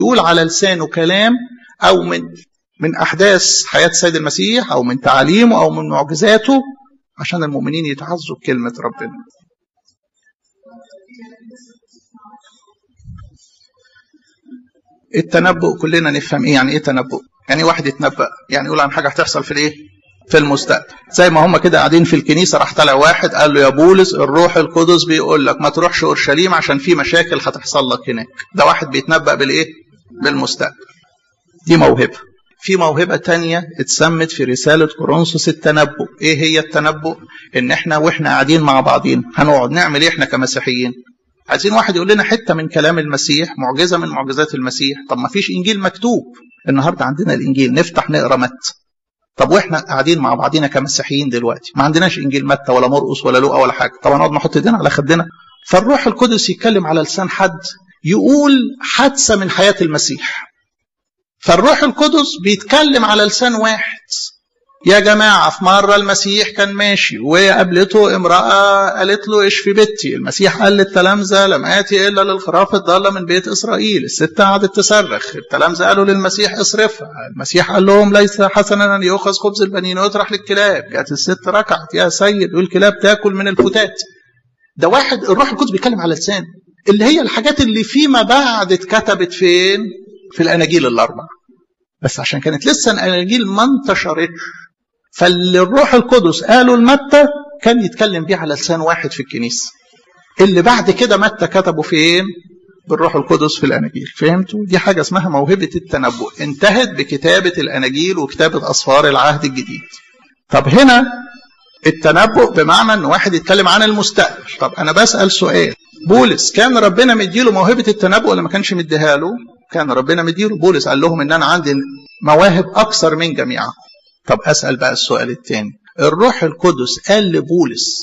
يقول على لسانه كلام او من من احداث حياه السيد المسيح او من تعاليمه او من معجزاته عشان المؤمنين يتعزوا بكلمه ربنا التنبؤ كلنا نفهم ايه يعني ايه تنبؤ يعني واحد يتنبأ يعني يقول عن حاجه هتحصل في الايه في المستقبل زي ما هم كده قاعدين في الكنيسه راح طلع واحد قال له يا بولس الروح القدس بيقول لك ما تروحش اورشليم عشان في مشاكل هتحصل لك هناك ده واحد بيتنبأ بالايه بالمستقبل دي موهبه في موهبه تانية اتسمت في رساله كورنثوس التنبؤ ايه هي التنبؤ ان احنا واحنا قاعدين مع بعضين هنقعد نعمل ايه احنا كمسيحيين عايزين واحد يقول لنا حته من كلام المسيح معجزه من معجزات المسيح طب ما فيش انجيل مكتوب النهارده عندنا الانجيل نفتح نقرا متى طب واحنا قاعدين مع بعضينا كمسيحيين دلوقتي ما عندناش انجيل متى ولا مرقس ولا لوقا ولا حاجه طبعا نقعد نحط ايدينا على خدنا فالروح القدس يتكلم على لسان حد يقول حادثه من حياه المسيح فالروح القدس بيتكلم على لسان واحد يا جماعة في مرة المسيح كان ماشي وقابلته امرأة قالت له اشفي بنتي المسيح قال للتلامذة لم آتي إلا للخراف الضالة من بيت إسرائيل الست قعدت تصرخ التلامذة قالوا للمسيح اصرفها المسيح قال لهم ليس حسنا أن يؤخذ خبز البنين ويطرح للكلاب جاءت الست ركعت يا سيد والكلاب تاكل من الفتات ده واحد الروح القدس بيتكلم على لسان اللي هي الحاجات اللي فيما بعد اتكتبت فين في الأناجيل الأربع بس عشان كانت لسه الأناجيل ما انتشرتش فاللي الروح القدس قاله لمتى كان يتكلم بيه على لسان واحد في الكنيسة اللي بعد كده متى كتبه فين بالروح القدس في الأناجيل فهمتوا دي حاجة اسمها موهبة التنبؤ انتهت بكتابة الأناجيل وكتابة أسفار العهد الجديد طب هنا التنبؤ بمعنى ان واحد يتكلم عن المستقبل طب انا بسأل سؤال بولس كان ربنا مديله موهبة التنبؤ ولا ما كانش مديها له كان ربنا مديله بولس قال لهم ان انا عندي مواهب اكثر من جميعكم طب أسأل بقى السؤال الثاني الروح القدس قال لبولس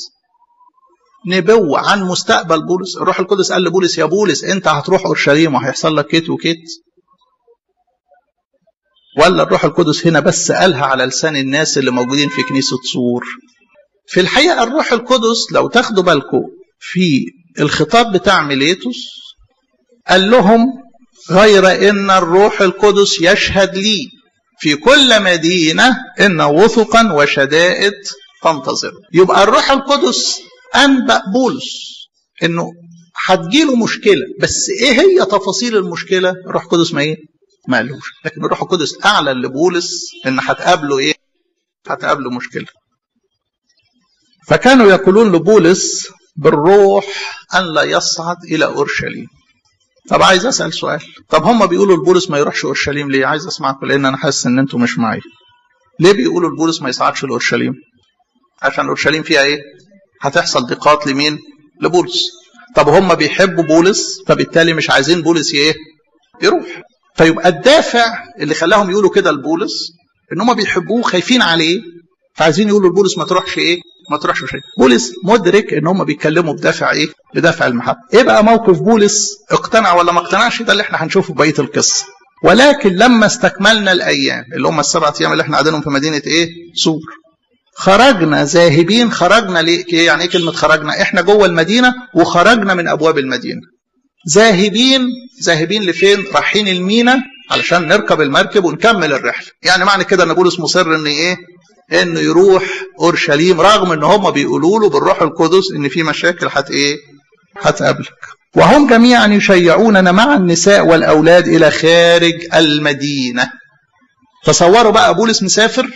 نبوة عن مستقبل بولس الروح القدس قال لبولس يا بولس انت هتروح اورشليم وهيحصل لك كت وكت ولا الروح القدس هنا بس قالها على لسان الناس اللي موجودين في كنيسة صور في الحقيقة الروح القدس لو تاخدوا بالكم في الخطاب بتاع ميليتوس قال لهم غير ان الروح القدس يشهد لي في كل مدينة إن وثقا وشدائد تنتظر يبقى الروح القدس أنبأ بولس إنه هتجيله مشكلة بس إيه هي تفاصيل المشكلة الروح القدس ما إيه ما قالوش لكن الروح القدس أعلن لبولس إن هتقابله إيه هتقابله مشكلة فكانوا يقولون لبولس بالروح أن لا يصعد إلى أورشليم طب عايز اسال سؤال طب هم بيقولوا لبولس ما يروحش اورشليم ليه عايز اسمعكم لان انا حاسس ان انتم مش معايا ليه بيقولوا لبولس ما يصعدش لاورشليم عشان اورشليم فيها ايه هتحصل ضيقات لمين لبولس طب هم بيحبوا بولس فبالتالي مش عايزين بولس ايه يروح فيبقى الدافع اللي خلاهم يقولوا كده لبولس ان هم بيحبوه خايفين عليه فعايزين يقولوا لبولس ما تروحش ايه ما تروحش شيء بولس مدرك ان هم بيتكلموا بدافع ايه بدافع المحبه ايه بقى موقف بولس اقتنع ولا ما اقتنعش ده اللي احنا هنشوفه في بقيه القصه ولكن لما استكملنا الايام اللي هم السبعة ايام اللي احنا قاعدينهم في مدينه ايه سور خرجنا ذاهبين خرجنا ليه يعني ايه كلمه خرجنا احنا جوه المدينه وخرجنا من ابواب المدينه ذاهبين ذاهبين لفين رايحين المينا علشان نركب المركب ونكمل الرحله يعني معنى كده ان بولس مصر ان ايه انه يروح اورشليم رغم ان هم بيقولوا له بالروح القدس ان في مشاكل هت ايه هتقابلك وهم جميعا يشيعوننا مع النساء والاولاد الى خارج المدينه تصوروا بقى بولس مسافر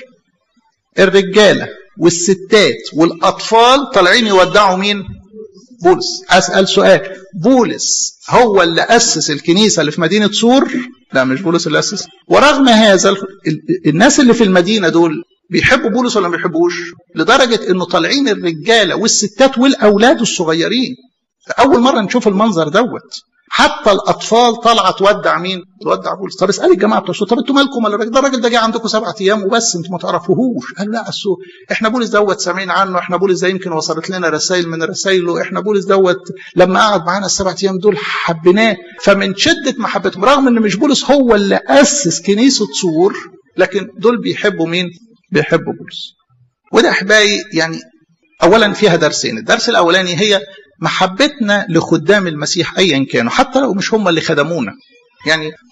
الرجاله والستات والاطفال طالعين يودعوا مين بولس اسال سؤال بولس هو اللي اسس الكنيسه اللي في مدينه سور لا مش بولس اللي اسس ورغم هذا الناس اللي في المدينه دول بيحبوا بولس ولا ما بيحبوش لدرجة انه طالعين الرجالة والستات والاولاد الصغيرين اول مرة نشوف المنظر دوت حتى الاطفال طالعه تودع مين؟ تودع بولس طب اسال الجماعه بتوع طب انتوا مالكم ولا ده الراجل ده جه عندكم سبعة ايام وبس انتوا ما تعرفوهوش قالوا لا اصل احنا بولس دوت سامعين عنه احنا بولس ده يمكن وصلت لنا رسائل من رسائله احنا بولس دوت لما قعد معانا السبعة ايام دول حبيناه فمن شده محبتهم رغم ان مش بولس هو اللي اسس كنيسه صور لكن دول بيحبوا مين؟ بيحبوا بولس وده احبائي يعني اولا فيها درسين الدرس الاولاني هي محبتنا لخدام المسيح ايا كانوا حتى لو مش هم اللي خدمونا يعني